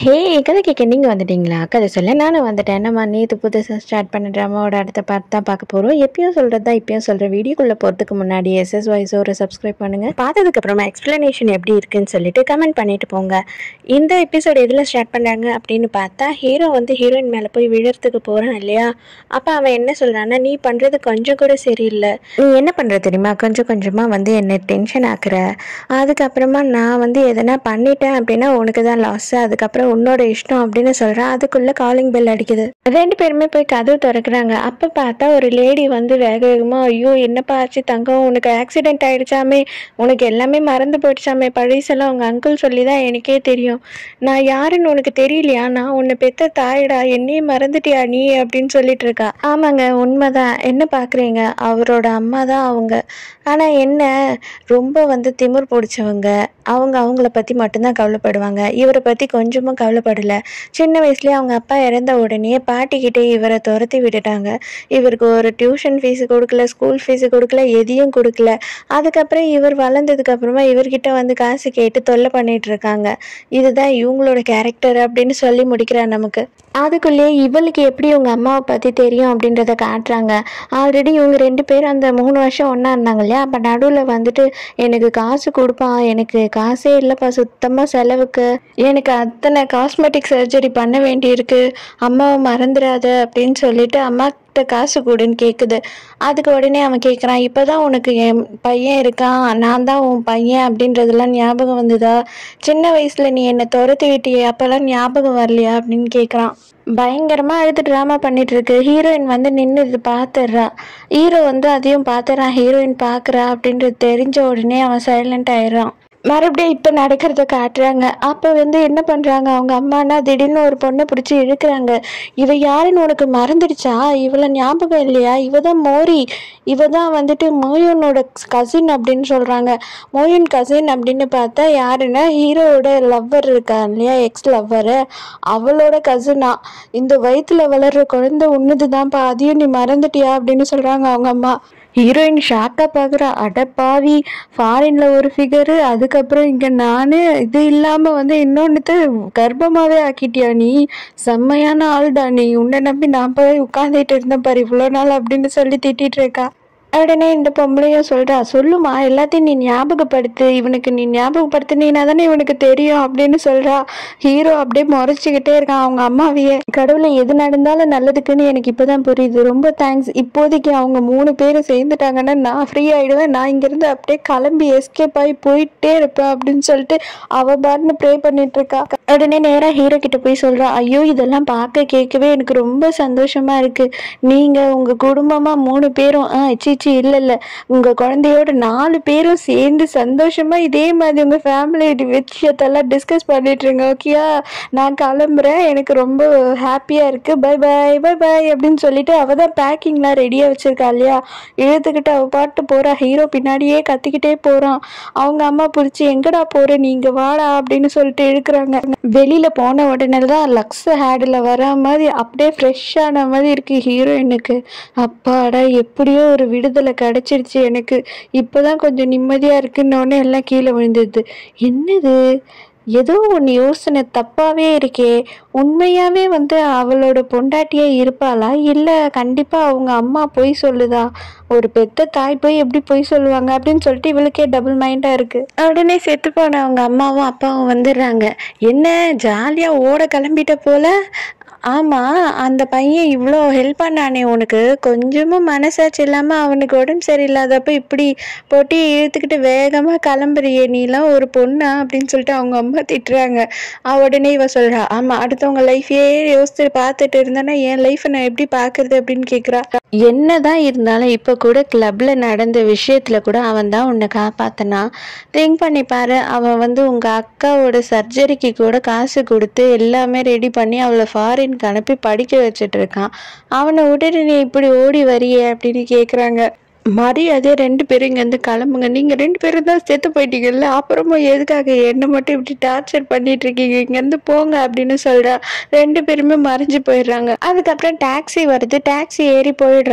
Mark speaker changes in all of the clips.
Speaker 1: ஹே கதை கேட்க நீங்கள் வந்துட்டீங்களா கதை சொல்ல நானும் வந்துட்டேன் நம்ம நேற்று புதுசாக ஸ்டார்ட் பண்ண ட்ராமாவோட அடுத்த பார்ட் தான் பார்க்க போகிறோம் எப்பயும் சொல்கிறது தான் இப்பயும் சொல்கிற வீடியோக்குள்ளே போகிறதுக்கு முன்னாடி எஸ்எஸ் வாய்ஸ் ஒரு சப்ஸ்கிரைப் பண்ணுங்கள் பார்த்ததுக்கு அப்புறமா எக்ஸ்ப்ளனேஷன் எப்படி இருக்குன்னு சொல்லிட்டு கமெண்ட் பண்ணிட்டு போங்க இந்த எபிசோட் எதில் ஸ்டார்ட் பண்ணுறாங்க அப்படின்னு பார்த்தா ஹீரோ வந்து ஹீரோயின் மேலே போய் விழுறதுக்கு போகிறான் இல்லையா அப்போ அவன் என்ன சொல்கிறான்னா நீ பண்ணுறது கொஞ்சம் கூட சரியில்லை நீ என்ன பண்ணுற தெரியுமா கொஞ்சம் கொஞ்சமாக வந்து என்னை டென்ஷன் ஆக்குற அதுக்கப்புறமா நான் வந்து எதனா பண்ணிட்டேன் அப்படின்னா உனக்கு தான் லாஸ் அதுக்கப்புறம் உன்னோட இஷ்டம் அப்படின்னு சொல்கிறேன் அதுக்குள்ளே காலிங் பெல் அடிக்குது ரெண்டு பேருமே போய் கதவு திறக்கிறாங்க அப்போ பார்த்தா ஒரு லேடி வந்து வேக வேகமாக ஐயோ என்னப்பா ஆச்சு தங்கம் உனக்கு ஆக்சிடென்ட் ஆயிடுச்சாமே உனக்கு எல்லாமே மறந்து போயிடுச்சாமே பழசெல்லாம் உங்கள் அங்கிள் சொல்லி தான் எனக்கே தெரியும் நான் யாருன்னு உனக்கு தெரியலையா நான் உன்னை பெத்த தாயடா என்னையும் மறந்துட்டியா நீ அப்படின்னு சொல்லிட்டு இருக்கா ஆமாங்க உண்மைதான் என்ன பார்க்குறீங்க அவரோட அம்மா தான் அவங்க ஆனால் என்ன ரொம்ப வந்து திமிர் பிடிச்சவங்க அவங்க அவங்கள பற்றி மட்டும்தான் கவலைப்படுவாங்க இவரை பற்றி கொஞ்சமும் கவலைப்படலை சின்ன வயசுலேயே அவங்க அப்பா இறந்த உடனே பாட்டிக்கிட்டே இவரை துரத்தி விட்டுட்டாங்க இவருக்கு ஒரு டியூஷன் ஃபீஸு கொடுக்கல ஸ்கூல் ஃபீஸு கொடுக்கல எதையும் கொடுக்கல அதுக்கப்புறம் இவர் வளர்ந்ததுக்கு அப்புறமா இவர்கிட்ட வந்து காசு கேட்டு தொல்லை பண்ணிட்டு இருக்காங்க இதுதான் இவங்களோட கேரக்டர் அப்படின்னு சொல்லி முடிக்கிறார் நமக்கு அதுக்குள்ளேயே இவளுக்கு எப்படி உங்க அம்மாவை பற்றி தெரியும் அப்படின்றத காட்டுறாங்க ஆல்ரெடி இவங்க ரெண்டு பேரும் அந்த மூணு வருஷம் ஒன்றா இருந்தாங்க இல்லையா அப்போ நடுவில் வந்துட்டு எனக்கு காசு கொடுப்பான் எனக்கு காசே இல்லைப்பா சுத்தமாக செலவுக்கு எனக்கு அத்தனை காஸ்மெட்டிக் சர்ஜரி பண்ண வேண்டியிருக்கு அம்மாவை மறந்துடாத அப்படின்னு சொல்லிட்டு அம்மா கிட்ட காசு கொடுன்னு கேட்குது அதுக்கு உடனே அவன் கேட்குறான் இப்போ தான் உனக்கு என் பையன் இருக்கான் நான் தான் உன் பையன் அப்படின்றதெல்லாம் ஞாபகம் வந்ததா சின்ன வயசில் நீ என்னை துரத்தி விட்டியே அப்போல்லாம் ஞாபகம் வரலையா அப்படின்னு கேட்குறான் பயங்கரமாக அழுது ட்ராமா பண்ணிட்டு இருக்கு ஹீரோயின் வந்து நின்று இது பார்த்துடுறா ஹீரோ வந்து அதையும் பார்த்துறான் ஹீரோயின் பார்க்குறா அப்படின்றது தெரிஞ்ச உடனே அவன் சைலண்ட் ஆயிடுறான் மறுபடியும் இப்போ நடக்கிறத காட்டுறாங்க அப்போ வந்து என்ன பண்ணுறாங்க அவங்க அம்மானா திடீர்னு ஒரு பொண்ணை பிடிச்சி இழுக்கிறாங்க இவ யாருன்னு உனக்கு மறந்துடுச்சா இவளை ஞாபகம் இல்லையா இவ தான் மோரி இவ தான் வந்துட்டு மோயனோட கசின் அப்படின்னு சொல்கிறாங்க மோயன் கசின் அப்படின்னு பார்த்தா யாருன்னா ஹீரோவோட லவ்வர் இருக்கா இல்லையா எக்ஸ் லவ்வரு அவளோட கசினா இந்த வயிற்றுல வளர்ற குழந்தை உன்னது தான்ப்பா அதையும் நீ மறந்துட்டியா அப்படின்னு சொல்கிறாங்க அவங்க அம்மா ஹீரோயின் ஷாக்காக பார்க்குறா அடப்பாவி ஃபாரின்ல ஒரு ஃபிகரு அதுக்கப்புறம் இங்கே நான் இது இல்லாமல் வந்து இன்னொன்றுத்த கர்ப்பமாகவே ஆக்கிட்டியா நீ செம்மையான ஆள்டா நீ உன்னை நம்பி நான் போய் உட்காந்துட்டு இருந்தேன் பாரு இவ்வளோ நாள் அப்படின்னு சொல்லி திட்டிட்டு இருக்கா உடனே இந்த பொம்பளையும் சொல்றா சொல்லுமா எல்லாத்தையும் நீ ஞாபகப்படுத்து இவனுக்கு நீ ஞாபகப்படுத்தினா தானே இவனுக்கு தெரியும் அப்படின்னு சொல்றா ஹீரோ அப்படியே முறைச்சிக்கிட்டே இருக்கான் அவங்க அம்மாவையே கடவுளை எது நடந்தாலும் நல்லதுக்குன்னு எனக்கு இப்பதான் புரியுது ரொம்ப தேங்க்ஸ் இப்போதைக்கு அவங்க மூணு பேரும் சேர்ந்துட்டாங்கன்னா நான் ஃப்ரீ ஆயிடுவேன் நான் இங்கிருந்து அப்படியே கிளம்பி எஸ்கேப் ஆகி போயிட்டே இருப்பேன் அப்படின்னு சொல்லிட்டு அவ பாட்டுன்னு ப்ரே பண்ணிட்டு இருக்கா உடனே நேரா ஹீரோ கிட்ட போய் சொல்றா ஐயோ இதெல்லாம் பார்க்க கேட்கவே எனக்கு ரொம்ப சந்தோஷமா இருக்கு நீங்க உங்க குடும்பமா மூணு பேரும் ஆ சீச்சி இல்ல இல்ல உங்க குழந்தையோட நாலு பேரும் சேர்ந்து சந்தோஷமா இதே மாதிரி உங்க ஃபேமிலி விஷயத்தெல்லாம் டிஸ்கஸ் பண்ணிட்டு இருங்க ஓகேயா நான் கிளம்புறேன் எனக்கு ரொம்ப ஹாப்பியா இருக்கு பை பை பை பை அப்படின்னு சொல்லிட்டு அவ தான் பேக்கிங்லாம் ரெடியா வச்சிருக்கா இல்லையா இழுத்துக்கிட்டு அவ பாட்டு போறா ஹீரோ பின்னாடியே கத்திக்கிட்டே போறான் அவங்க அம்மா பிடிச்சி எங்கடா போற நீங்க வாடா அப்படின்னு சொல்லிட்டு இழுக்கிறாங்க வெளியில போன உடனே தான் லக்ஸ் ஹேடில் வர மாதிரி அப்படியே ஃப்ரெஷ்ஷான மாதிரி இருக்கு ஹீரோயினுக்கு அப்பாடா எப்படியோ ஒரு விடுதலை கிடைச்சிருச்சு எனக்கு இப்போதான் கொஞ்சம் நிம்மதியா இருக்குன்னொடனே எல்லாம் கீழே விழுந்தது என்னது ஏதோ ஒன்று யோசனை தப்பாவே இருக்கே உண்மையாவே வந்து அவளோட பொண்டாட்டியே இருப்பாளா இல்லை கண்டிப்பாக அவங்க அம்மா பொய் சொல்லுதா ஒரு பெத்த தாய் போய் எப்படி பொய் சொல்லுவாங்க அப்படின்னு சொல்லிட்டு இவளுக்கே டபுள் மைண்டாக இருக்கு உடனே செத்து போன அவங்க அம்மாவும் அப்பாவும் வந்துடுறாங்க என்ன ஜாலியாக ஓட கிளம்பிட்ட போல ஆமாம் அந்த பையன் இவ்வளோ ஹெல்ப் பண்ணானே உனக்கு கொஞ்சமும் மனசாட்சி இல்லாமல் அவனுக்கு உடம்பு சரியில்லாதப்ப இப்படி போட்டி இழுத்துக்கிட்டு வேகமாக கிளம்புறியே நீலாம் ஒரு பொண்ணா அப்படின்னு சொல்லிட்டு அவங்க அம்மா திட்டுறாங்க அவ உடனே இவ சொல்கிறா ஆமாம் அடுத்தவங்க லைஃபையே யோசித்து பார்த்துட்டு இருந்தேன்னா என் லைஃப்பை நான் எப்படி பார்க்கறது அப்படின்னு கேட்குறா என்னதான் இருந்தாலும் இப்போ கூட கிளப்பில் நடந்த விஷயத்தில் கூட அவன் தான் உன்னை காப்பாத்தினா திங்க் பண்ணி பாரு அவன் வந்து உங்கள் அக்காவோட சர்ஜரிக்கு கூட காசு கொடுத்து எல்லாமே ரெடி பண்ணி அவளை ஃபாரின்க்கு அனுப்பி படிக்க வச்சுட்டு இருக்கான் அவனை விட்டுட்டு நீ இப்படி ஓடி வரியே அப்படின்னு கேட்குறாங்க மரியாதை ரெண்டு பேரும் இங்கேருந்து கிளம்புங்க நீங்கள் ரெண்டு பேரும் தான் செத்து போயிட்டீங்கல்ல அப்புறமா எதுக்காக என்னை மட்டும் இப்படி டார்ச்சர் பண்ணிட்டு இருக்கீங்க இங்கேருந்து போங்க அப்படின்னு சொல்கிறா ரெண்டு பேருமே மறைஞ்சு போயிடுறாங்க அதுக்கப்புறம் டாக்ஸி வருது டாக்ஸி ஏறி போயிடுறான்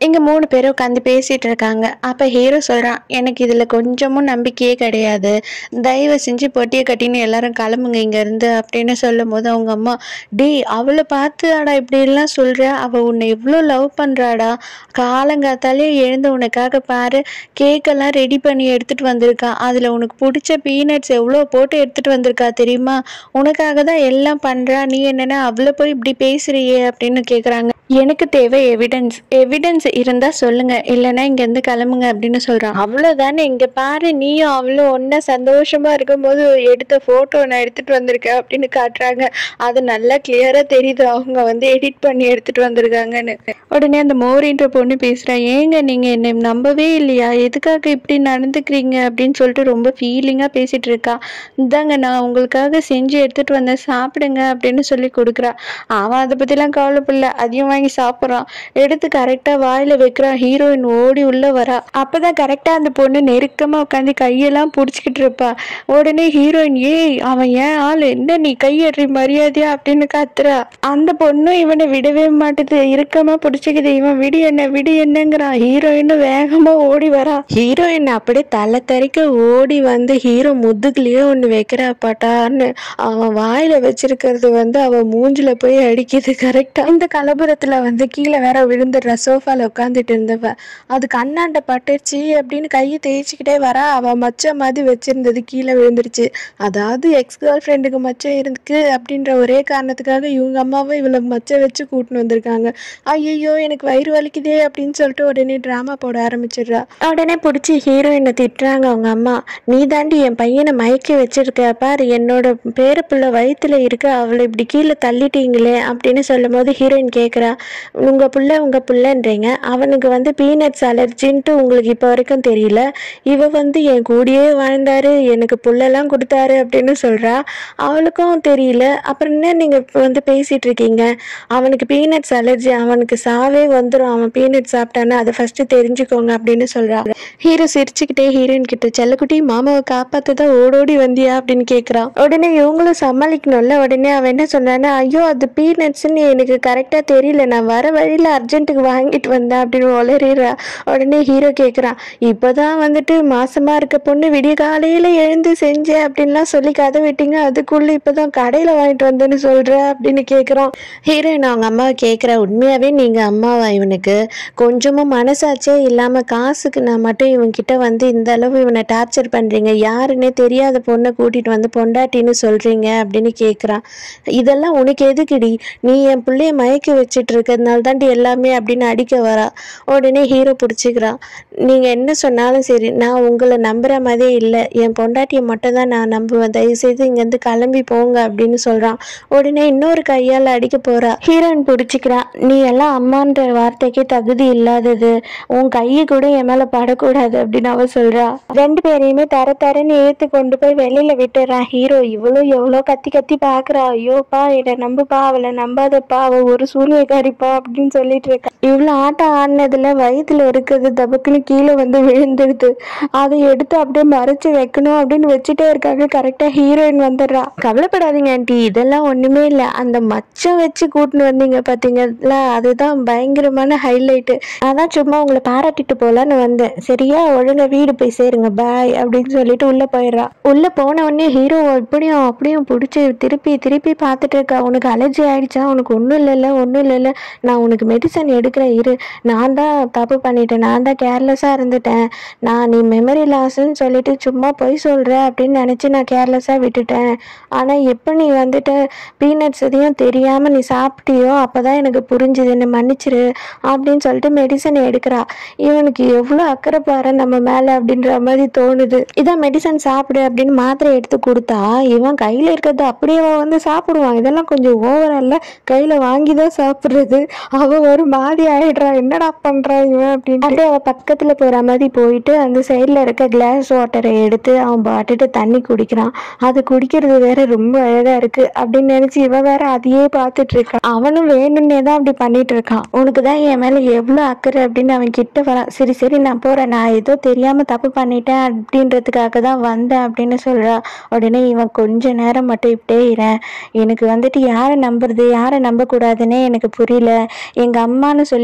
Speaker 1: இங்க மூணு பேரும் உட்காந்து பேசிட்டு இருக்காங்க அப்ப ஹீரோ சொல்றான் எனக்கு இதுல கொஞ்சமும் நம்பிக்கையே கிடையாது தயவு செஞ்சு பொட்டியை கட்டின்னு எல்லாரும் கிளம்புங்க இங்க இருந்து அப்படின்னு சொல்லும் போது அவங்க அம்மா டேய் அவளை பார்த்து ஆடா இப்படி எல்லாம் சொல்ற அவ உன்னை எவ்வளோ லவ் பண்றாடா காலங்காத்தாலே எழுந்து உனக்காக பாரு கேக்கெல்லாம் ரெடி பண்ணி எடுத்துட்டு வந்திருக்கா அதுல உனக்கு பிடிச்ச பீனட்ஸ் எவ்வளோ போட்டு எடுத்துட்டு வந்திருக்கா தெரியுமா உனக்காக தான் எல்லாம் பண்றா நீ என்னன்னா அவளை போய் இப்படி பேசுறியே அப்படின்னு கேக்குறாங்க எனக்கு தேவை எவிடன்ஸ் எவிடன்ஸ் இருந்தா சொல்லுங்க இல்லைன்னா இங்க இருந்து கிளம்புங்க அப்படின்னு சொல்றான் அவ்வளவுதானே இங்க பாரு நீயும் அவளும் ஒன்னா சந்தோஷமா இருக்கும்போது எடுத்த போட்டோ நான் எடுத்துட்டு வந்திருக்கேன் அப்படின்னு காட்டுறாங்க அது நல்லா கிளியரா தெரியுது அவங்க வந்து எடிட் பண்ணி எடுத்துட்டு வந்திருக்காங்கன்னு உடனே அந்த மோரின்ற பொண்ணு பேசுறா ஏங்க நீங்க என்னை நம்பவே இல்லையா எதுக்காக இப்படி நடந்துக்கிறீங்க அப்படின்னு சொல்லிட்டு ரொம்ப ஃபீலிங்கா பேசிட்டு இருக்கா இதாங்க நான் உங்களுக்காக செஞ்சு எடுத்துட்டு வந்தேன் சாப்பிடுங்க அப்படின்னு சொல்லி கொடுக்குறா அவன் அதை பத்திலாம் கவலைப்படல அதையும் வாங்கி சாப்பிட்றான் எடுத்து கரெக்டா வாயில வைக்கிறான் ஹீரோயின் ஓடி உள்ள வரா அப்பதான் கரெக்டா அந்த பொண்ணு நெருக்கமா உட்காந்து கையெல்லாம் புடிச்சுக்கிட்டு இருப்பா உடனே ஹீரோயின் ஏய் அவன் ஏன் ஆள் என்ன நீ கையறி மரியாதையா அப்படின்னு கத்துறா அந்த பொண்ணும் இவனை விடவே மாட்டுது இறுக்கமா பிடிச்சிக்குது இவன் விடு என்ன விடு என்னங்கிறான் ஹீரோயினும் வேகமா ஓடி வரா ஹீரோயின் அப்படியே தலை தெறிக்க ஓடி வந்து ஹீரோ முதுகுலயே ஒண்ணு வைக்கிறா பாட்டான்னு அவன் வாயில வச்சிருக்கிறது வந்து அவன் மூஞ்சில போய் அடிக்குது கரெக்டா இந்த கலபுரத்துல வந்து கீழே வேற விழுந்துடுறா சோஃபால உட்காந்துட்டு இருந்தவ அது கண்ணாண்ட பட்டுச்சு அப்படின்னு கையை தேய்ச்சிக்கிட்டே வரா அவ மச்சம் மாதிரி வச்சிருந்தது கீழே விழுந்துருச்சு அதாவது எக்ஸ் கேர்ள் ஃப்ரெண்டுக்கு மச்சம் இருக்கு அப்படின்ற ஒரே காரணத்துக்காக இவங்க அம்மாவை இவளை மச்சம் வச்சு கூட்டின்னு வந்திருக்காங்க ஐயோ எனக்கு வயிறு வலிக்குதே அப்படின்னு சொல்லிட்டு உடனே ட்ராமா போட ஆரம்பிச்சிடுறா உடனே பிடிச்சி ஹீரோயினை திட்டுறாங்க அவங்க அம்மா நீ தாண்டி என் பையனை மயக்கி வச்சிருக்க பாரு என்னோட பேரப்புள்ள வயித்துல இருக்க அவளை இப்படி கீழே தள்ளிட்டீங்களே அப்படின்னு சொல்லும் போது ஹீரோயின் கேட்குறா உங்க புள்ள உங்க புள்ளன்றீங்க அவனுக்கு வந்து பீனட்ஸ் அலர்ஜின்ட்டு உங்களுக்கு இப்போ வரைக்கும் தெரியல இவ வந்து என் கூடயே வாழ்ந்தாரு எனக்கு புல்லெல்லாம் கொடுத்தாரு அப்படின்னு சொல்றா அவளுக்கும் தெரியல அப்புறம் என்ன நீங்க இப்ப வந்து பேசிட்டு இருக்கீங்க அவனுக்கு பீனட்ஸ் அலர்ஜி அவனுக்கு சாவே வந்துடும் அவன் பீனட் சாப்பிட்டானா அதை ஃபர்ஸ்ட் தெரிஞ்சுக்கோங்க அப்படின்னு சொல்றா ஹீரோ சிரிச்சுக்கிட்டே ஹீரோயின் கிட்ட செல்லக்குட்டி மாமாவை காப்பாத்ததான் ஓடோடி வந்தியா அப்படின்னு கேக்குறான் உடனே இவங்களும் சமாளிக்கணும்ல உடனே அவன் என்ன சொல்றான்னா ஐயோ அது பீனட்ஸ்ன்னு எனக்கு கரெக்டா தெரியல நான் வர வழியில அர்ஜென்ட்டுக்கு வாங்கிட்டு வந்தேன் அப்படின்னு உளறிடுறா உடனே ஹீரோ கேக்குறான் இப்பதான் வந்துட்டு மாசமா இருக்க பொண்ணு விடிய காலையில எழுந்து செஞ்சேன் அப்படின்லாம் சொல்லி கதை விட்டீங்க அதுக்குள்ள இப்பதான் கடையில வாங்கிட்டு வந்தேன்னு சொல்ற அப்படின்னு கேக்குறான் ஹீரோயின் அவங்க அம்மாவை கேக்குற உண்மையாவே நீங்க அம்மாவா இவனுக்கு கொஞ்சமும் மனசாட்சியே இல்லாம காசுக்கு நான் மட்டும் இவன் கிட்ட வந்து இந்த அளவு இவனை டார்ச்சர் பண்றீங்க யாருன்னே தெரியாத பொண்ணை கூட்டிட்டு வந்து பொண்டாட்டின்னு சொல்றீங்க அப்படின்னு கேக்குறான் இதெல்லாம் உனக்கு எதுக்குடி நீ என் பிள்ளைய மயக்கி வச்சிட்டு இருக்கிறதுனால தாண்டி எல்லாமே அப்படின்னு அடிக்க வரா உடனே ஹீரோ பிடிச்சிக்கிறான் நீங்க என்ன சொன்னாலும் சரி நான் உங்களை நம்புற மாதிரியே இல்லை என் பொண்டாட்டியை மட்டும் தான் நான் நம்புவேன் தயவுசெய்து இங்கேருந்து கிளம்பி போங்க அப்படின்னு சொல்றான் உடனே இன்னொரு கையால் அடிக்க போறா ஹீரோயின் பிடிச்சிக்கிறா நீ எல்லாம் அம்மான்ற வார்த்தைக்கே தகுதி இல்லாதது உன் கையை கூட என் மேல படக்கூடாது அப்படின்னு அவ சொல்றா ரெண்டு பேரையுமே தர தரன்னு ஏத்து கொண்டு போய் வெளியில விட்டுறான் ஹீரோ இவ்வளோ எவ்வளோ கத்தி கத்தி பாக்குறா ஐயோப்பா என்னை நம்புப்பா அவளை நம்பாதப்பா அவ ஒரு சூரியக்காரிப்பா அப்படின்னு சொல்லிட்டு இருக்கா இவ்வளோ ஆட்டம் ஆடினதுல வயிற்றுல இருக்கிறது தபக்குன்னு கீழே வந்து விழுந்துடுது அதை எடுத்து அப்படியே மறைச்சு வைக்கணும் அப்படின்னு வச்சுட்டே இருக்காங்க கரெக்டா ஹீரோயின் வந்துடுறா கவலைப்படாதீங்க ஆண்டி இதெல்லாம் ஒண்ணுமே இல்லை அந்த மச்சம் வச்சு கூட்டின்னு வந்தீங்க பாத்தீங்களா அதுதான் பயங்கரமான ஹைலைட்டு அதான் சும்மா உங்களை பாராட்டிட்டு போலான்னு வந்தேன் சரியா ஒழுங்கா வீடு போய் சேருங்க பாய் அப்படின்னு சொல்லிட்டு உள்ள போயிடுறா உள்ள போன உடனே ஹீரோ இப்படியும் அப்படியும் பிடிச்சி திருப்பி திருப்பி பார்த்துட்டு இருக்கா உனக்கு அலர்ஜி ஆயிடுச்சா உனக்கு ஒன்றும் இல்லைல்ல ஒன்றும் இல்லைல்ல நான் உனக்கு மெடிசன் எடுக்கிறேன் இரு நான் தான் தப்பு பண்ணிட்டேன் நான் தான் கேர்லெஸ்ஸாக இருந்துட்டேன் நான் நீ மெமரி லாஸ்ன்னு சொல்லிட்டு சும்மா பொய் சொல்கிற அப்படின்னு நினச்சி நான் கேர்லெஸ்ஸாக விட்டுட்டேன் ஆனால் எப்போ நீ வந்துட்டு பீனட்ஸ் எதையும் தெரியாமல் நீ சாப்பிட்டியோ அப்போ தான் எனக்கு புரிஞ்சுது என்னை மன்னிச்சிரு அப்படின்னு சொல்லிட்டு மெடிசன் எடுக்கிறா இவனுக்கு எவ்வளோ அக்கறை பாரு நம்ம மேலே அப்படின்ற மாதிரி தோணுது இதான் மெடிசன் சாப்பிடு அப்படின்னு மாத்திரை எடுத்து கொடுத்தா இவன் கையில் இருக்கிறது அப்படியே அவன் வந்து சாப்பிடுவான் இதெல்லாம் கொஞ்சம் ஓவரா இல்ல கையில் வாங்கி தான் சாப்பிட்றது அவன் ஒரு மாதிரி ஆயிடுறா என்னடா பண்ணுறான் இவன் அப்படின்னு அப்படியே அவன் பக்கத்தில் போகிற மாதிரி போயிட்டு அந்த சைடில் இருக்க கிளாஸ் வாட்டரை எடுத்து அவன் பாட்டுட்டு தண்ணி குடிக்கிறான் அது குடிக்கிறது வேற ரொம்ப அழகா இருக்கு அப்படின்னு நினைச்சு இவன் வேற அதையே பார்த்துட்டு இருக்கான் அவனும் வேணும்னே தான் அப்படி பண்ணிட்டு இருக்கான் உனக்கு தான் என் மேல எவ்வளவு அக்கறை அப்படின்னு அவன் கிட்ட வரான் சரி சரி நான் போறேன் நான் ஏதோ தெரியாம தப்பு பண்ணிட்டேன் அப்படின்றதுக்காக தான் வந்தேன் அப்படின்னு சொல்றா உடனே இவன் கொஞ்ச நேரம் மட்டும் இப்படியே இறேன் எனக்கு வந்துட்டு யாரை நம்புறது யாரை நம்பக்கூடாதுன்னே எனக்கு புரியல எங்க அம்மான்னு சொல்லிட்டு வந்த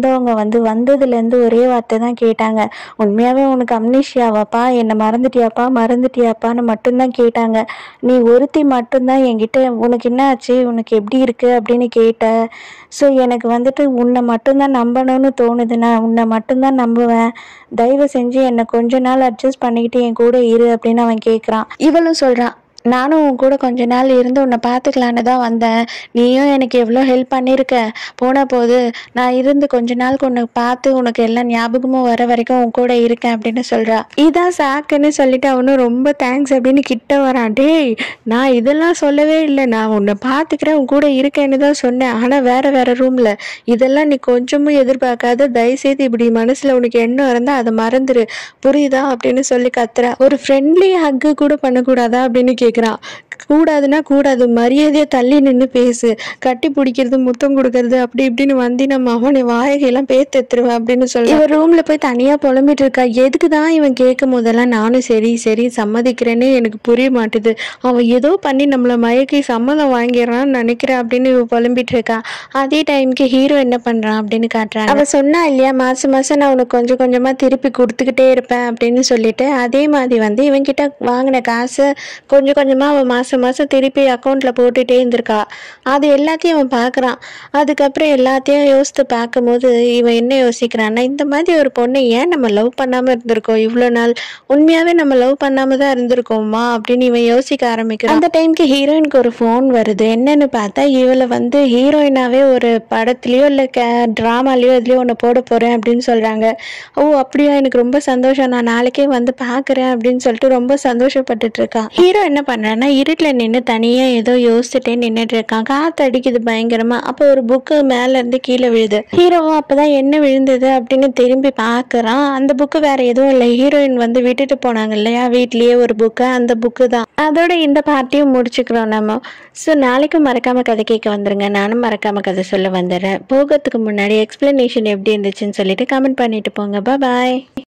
Speaker 1: வந்தவங்க வந்து வந்ததுலேருந்து ஒரே வார்த்தை தான் கேட்டாங்க உண்மையாகவே உனக்கு அம்னிஷியாவாப்பா என்னை மறந்துட்டியாப்பா மறந்துட்டியாப்பான்னு மட்டும்தான் கேட்டாங்க நீ ஒருத்தி மட்டும்தான் என்கிட்ட உனக்கு என்ன ஆச்சு உனக்கு எப்படி இருக்கு அப்படின்னு கேட்ட ஸோ எனக்கு வந்துட்டு உன்னை மட்டும்தான் நம்பணும்னு தோணுது நான் உன்னை மட்டும்தான் நம்புவேன் தயவு செஞ்சு என்னை கொஞ்ச நாள் அட்ஜஸ்ட் பண்ணிக்கிட்டு என் கூட இரு அப்படின்னு அவன் கேட்குறான் இவளும் சொல்கிறான் நானும் உன் கூட கொஞ்ச நாள் இருந்து உன்னை பார்த்துக்கலான்னு தான் வந்தேன் நீயும் எனக்கு எவ்வளோ ஹெல்ப் பண்ணியிருக்க போன போது நான் இருந்து கொஞ்ச நாளுக்கு உன்னை பார்த்து உனக்கு எல்லாம் ஞாபகமும் வர வரைக்கும் உன் கூட இருக்கேன் அப்படின்னு சொல்கிறா இதான் சாக்குன்னு சொல்லிட்டு அவனும் ரொம்ப தேங்க்ஸ் அப்படின்னு கிட்ட வரான் டேய் நான் இதெல்லாம் சொல்லவே இல்லை நான் உன்னை பார்த்துக்கிறேன் உன் கூட இருக்கேன்னு தான் சொன்னேன் ஆனால் வேற வேற ரூமில் இதெல்லாம் நீ கொஞ்சமும் எதிர்பார்க்காத தயவுசெய்து இப்படி மனசில் உனக்கு எண்ணம் இருந்தால் அதை மறந்துரு புரியுதா அப்படின்னு சொல்லி கத்துறா ஒரு ஃப்ரெண்ட்லி ஹக்கு கூட பண்ணக்கூடாதா அப்படின்னு கேட்குறான் கூடாதுன்னா கூடாது மரியாதையை தள்ளி நின்று பேசு கட்டி பிடிக்கிறது முத்தம் கொடுக்கறது அப்படி இப்படின்னு வந்து நம்ம அவனை வாயகையெல்லாம் பேத்தெத்துருவேன் அப்படின்னு சொல்லி இவன் ரூம்ல போய் தனியா புலம்பிட்டு இருக்கா எதுக்கு தான் இவன் கேட்கும் போதெல்லாம் நானும் சரி சரி சம்மதிக்கிறேன்னு எனக்கு புரிய மாட்டுது அவன் ஏதோ பண்ணி நம்மள மயக்கி சம்மதம் வாங்கிடுறான்னு நினைக்கிறேன் அப்படின்னு இவ புலம்பிட்டு இருக்கா அதே டைம்க்கு ஹீரோ என்ன பண்றான் அப்படின்னு காட்டுறாங்க அவ சொன்னா இல்லையா மாசம் மாசம் நான் உனக்கு கொஞ்சம் கொஞ்சமா திருப்பி கொடுத்துக்கிட்டே இருப்பேன் அப்படின்னு சொல்லிட்டு அதே மாதிரி வந்து இவன்கிட்ட வாங்கின காசு கொஞ்சம் கொஞ்சமா அவன் மாசம் மாசம் திருப்பி அக்கௌண்ட்ல போட்டுட்டே இருந்திருக்கா அது எல்லாத்தையும் அவன் பார்க்கறான் அதுக்கப்புறம் எல்லாத்தையும் யோசித்து பார்க்கும்போது இவன் என்ன யோசிக்கிறான்னா இந்த மாதிரி ஒரு பொண்ணை ஏன் நம்ம லவ் பண்ணாம இருந்திருக்கோம் இவ்வளோ நாள் உண்மையாவே நம்ம லவ் பண்ணாம தான் இருந்திருக்கோமா அப்படின்னு இவன் யோசிக்க ஆரம்பிக்கிறான் அந்த டைம்க்கு ஹீரோயினுக்கு ஒரு ஃபோன் வருது என்னன்னு பார்த்தா இவளை வந்து ஹீரோயினாவே ஒரு படத்துலயோ இல்லை கே ட்ராமாலேயோ இதுலயோ ஒன்று போட போறேன் அப்படின்னு சொல்றாங்க ஓ அப்படியா எனக்கு ரொம்ப சந்தோஷம் நான் நாளைக்கே வந்து பார்க்குறேன் அப்படின்னு சொல்லிட்டு ரொம்ப சந்தோஷப்பட்டுட்டு இருக்கான் ஹீரோ என்ன பண்றான்னா இருட்டில் நின்று தனியா ஏதோ யோசிச்சுட்டே நின்றுட்டு இருக்கான் காத்து அடிக்குது பயங்கரமா அப்போ ஒரு புக்கு மேல இருந்து கீழே விழுது ஹீரோவும் அப்பதான் என்ன விழுந்தது அப்படின்னு திரும்பி பார்க்கறான் அந்த புக்கு வேற எதுவும் இல்லை ஹீரோயின் வந்து விட்டுட்டு போனாங்க இல்லையா வீட்லயே ஒரு புக்கு அந்த புக்கு தான் அதோட இந்த பார்ட்டியும் முடிச்சுக்கிறோம் நம்ம ஸோ நாளைக்கும் மறக்காம கதை கேட்க வந்துருங்க நானும் மறக்காம கதை சொல்ல வந்துடுறேன் போகிறதுக்கு முன்னாடி எக்ஸ்பிளனேஷன் எப்படி இருந்துச்சுன்னு சொல்லிட்டு கமெண்ட் பண்ணிட்டு போங்க பாய்